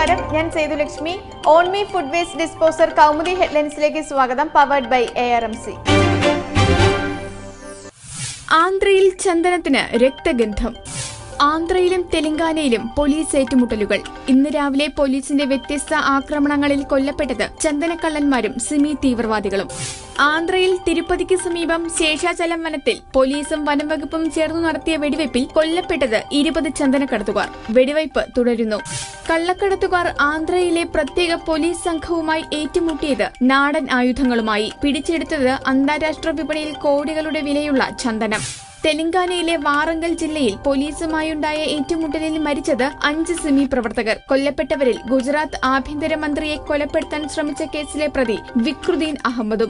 നമസ്കാരം ഞാൻ Sethulakshmi on me food waste disposer Kaumudi ഹെഡ്ലൈൻസിലേക്ക് സ്വാഗതം powered by A R M C ആന്ധ്രയിൽ ചന്ദനത്തിന് രക്തഗന്ധം ആന്ധ്രയിലും തെലങ്കാനയിലും പോലീസ് ഏറ്റുമുട്ടലുകൾ ഇന്ന് രാവിലെ പോലീസിന്റെ വ്യത്യസ്ത ആക്രമണങ്ങളിൽ കൊല്ലപ്പെട്ടത് ചന്ദനക്കള്ളന്മാരും സിമി തീവ്രവാദികളും ആന്ധ്രയിൽ തിരുപ്പതിക്ക് സമീപം ശേഷാചലം വനത്തിൽ പോലീസും വനംവകുപ്പും ചേർന്നു നടത്തിയ വെടിവയ്പിൽ കൊല്ലപ്പെട്ടത് ഇരുപത് ചന്ദനക്കടത്തുകാർ വെടിവയ്പ് തുടരുന്നു കള്ളക്കടത്തുകാർ ആന്ധ്രയിലെ പ്രത്യേക പോലീസ് സംഘവുമായി ഏറ്റുമുട്ടിയത് നാടൻ ആയുധങ്ങളുമായി പിടിച്ചെടുത്തത് അന്താരാഷ്ട്ര വിപണിയിൽ കോടികളുടെ വിലയുള്ള ചന്ദനം തെലങ്കാനയിലെ വാറങ്കൽ ജില്ലയിൽ പോലീസുമായുണ്ടായ ഏറ്റുമുട്ടലിൽ മരിച്ചത് അഞ്ച് സിമി പ്രവർത്തകർ കൊല്ലപ്പെട്ടവരിൽ ഗുജറാത്ത് ആഭ്യന്തരമന്ത്രിയെ കൊലപ്പെടുത്താൻ ശ്രമിച്ച കേസിലെ പ്രതി വിക്രുദ്ദീൻ അഹമ്മദും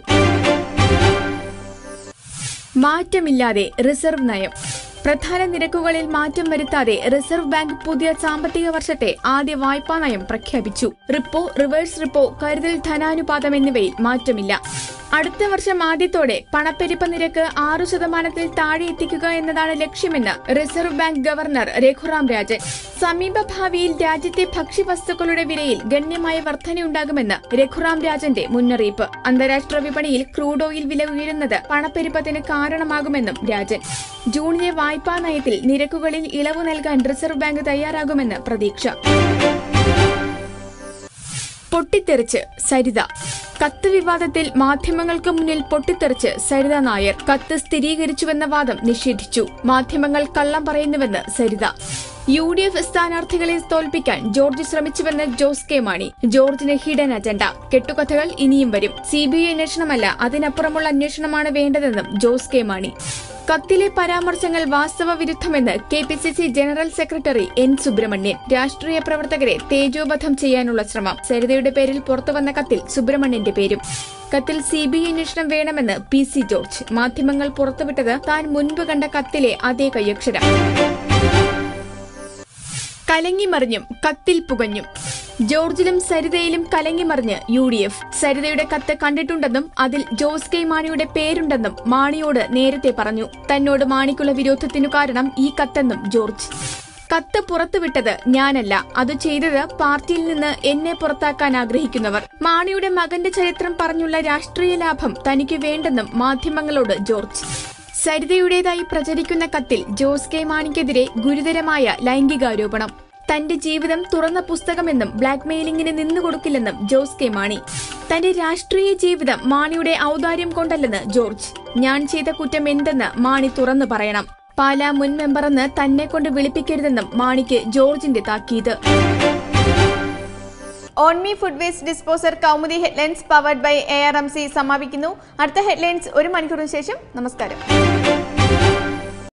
മാറ്റമില്ലാതെ റിസർവ് നയം പ്രധാന നിരക്കുകളിൽ മാറ്റം വരുത്താതെ റിസർവ് ബാങ്ക് പുതിയ സാമ്പത്തിക വർഷത്തെ ആദ്യ വായ്പാ നയം പ്രഖ്യാപിച്ചു റിപ്പോ റിവേഴ്സ് റിപ്പോ കരുതൽ ധനാനുപാതം എന്നിവയിൽ മാറ്റമില്ല അടുത്ത വർഷം ആദ്യത്തോടെ പണപ്പെരുപ്പ നിരക്ക് ആറു ശതമാനത്തിൽ താഴെ എത്തിക്കുക എന്നതാണ് ലക്ഷ്യമെന്ന് reserve bank governor Raghuram Rajan സമീപ ഭാവിയിൽ രാജ്യത്തെ ഭക്ഷ്യവസ്തുക്കളുടെ വിലയിൽ ഗണ്യമായ വർധനയുണ്ടാകുമെന്ന് രഘുറാം രാജന്റെ മുന്നറിയിപ്പ് അന്താരാഷ്ട്ര വിപണിയിൽ ക്രൂഡ് ഓയിൽ വില ഉയരുന്നത് പണപ്പെരുപ്പത്തിന് കാരണമാകുമെന്നും രാജൻ ജൂണിലെ വായ്പാ നയത്തിൽ നിരക്കുകളിൽ ഇളവ് നൽകാൻ റിസർവ് ബാങ്ക് തയ്യാറാകുമെന്ന് പ്രതീക്ഷ പൊട്ടിത്തെറിച്ച് സരിത കത്ത് വിവാദത്തിൽ മാധ്യമങ്ങൾക്ക് മുന്നിൽ പൊട്ടിത്തെറിച്ച് സരിത നായർ കത്ത് സ്ഥിരീകരിച്ചുവെന്ന വാദം നിഷേധിച്ചു മാധ്യമങ്ങൾ കള്ളം പറയുന്നുവെന്ന് സരിത യു ഡി എഫ് സ്ഥാനാർത്ഥികളെ തോൽപ്പിക്കാൻ ജോർജ് ശ്രമിച്ചുവെന്ന് ജോസ് കെ മാണി ജോർജിന് ഹിഡൻ അജണ്ട കെട്ടുകഥകൾ ഇനിയും വരും സിബിഐ അന്വേഷണമല്ല അതിനപ്പുറമുള്ള അന്വേഷണമാണ് വേണ്ടതെന്നും ജോസ് കെ മാണി കത്തിലെ പരാമർശങ്ങൾ വാസ്തവ വിരുദ്ധമെന്ന് K P C C general secretary N Subrahmanyan രാഷ്ട്രീയ പ്രവർത്തകരെ തേജോവധം ചെയ്യാനുള്ള ശ്രമം സരിതയുടെ പേരിൽ പുറത്തുവന്ന കത്തിൽ സുബ്രഹ്മണ്യന്റെ പേരും കത്തിൽ സി ബി ഐ അന്വേഷണം വേണമെന്ന് പി സി ജോർജ് മാധ്യമങ്ങൾ പുറത്തുവിട്ടത് താൻ മുൻപ് കണ്ട കത്തിലെ അതേ കയ്യക്ഷരം കലങ്ങിമറിഞ്ഞും കത്തിൽ പുകഞ്ഞും ജോർജിലും സരിതയിലും കലങ്ങിമറിഞ്ഞ് യു ഡി എഫ് സരിതയുടെ കത്ത് കണ്ടിട്ടുണ്ടെന്നും അതിൽ ജോസ് കെ മാണിയുടെ പേരുണ്ടെന്നും മാണിയോട് നേരത്തെ പറഞ്ഞു തന്നോട് മാണിക്കുള്ള വിരോധത്തിനു കാരണം ഈ കത്തെന്നും ജോർജ് കത്ത് പുറത്തുവിട്ടത് ഞാനല്ല അത് ചെയ്തത് പാർട്ടിയിൽ നിന്ന് എന്നെ പുറത്താക്കാൻ ആഗ്രഹിക്കുന്നവർ മാണിയുടെ മകന്റെ ചരിത്രം പറഞ്ഞുള്ള രാഷ്ട്രീയ ലാഭം തനിക്ക് വേണ്ടെന്നും മാധ്യമങ്ങളോട് ജോർജ് സരിതയുടേതായി പ്രചരിക്കുന്ന കത്തിൽ ജോസ് കെ മാണിക്കെതിരെ ഗുരുതരമായ ലൈംഗികാരോപണം തന്റെ ജീവിതം തുറന്ന പുസ്തകമെന്നും ബ്ലാക്ക്മെയിലിംഗിന് നിന്നുകൊടുക്കില്ലെന്നും ജോസ് കെ മാണി തന്റെ രാഷ്ട്രീയ ജീവിതം മാണിയുടെ ഔദാര്യം കൊണ്ടല്ലെന്ന് ജോർജ് ഞാൻ ചെയ്ത കുറ്റം എന്തെന്ന് മാണി തുറന്നു പറയണം പാലാ മുൻ മെമ്പറെന്ന് തന്നെ കൊണ്ട് വിളിപ്പിക്കരുതെന്നും മാണിക്ക് ജോർജിന്റെ താക്കീത് on me food waste disposer Kaumudi headlines powered by A R M C സമാപിക്കുന്നു അടുത്ത ഹെഡ്ലൈൻസ് ഒരു മണിക്കൂറിന് ശേഷം നമസ്കാരം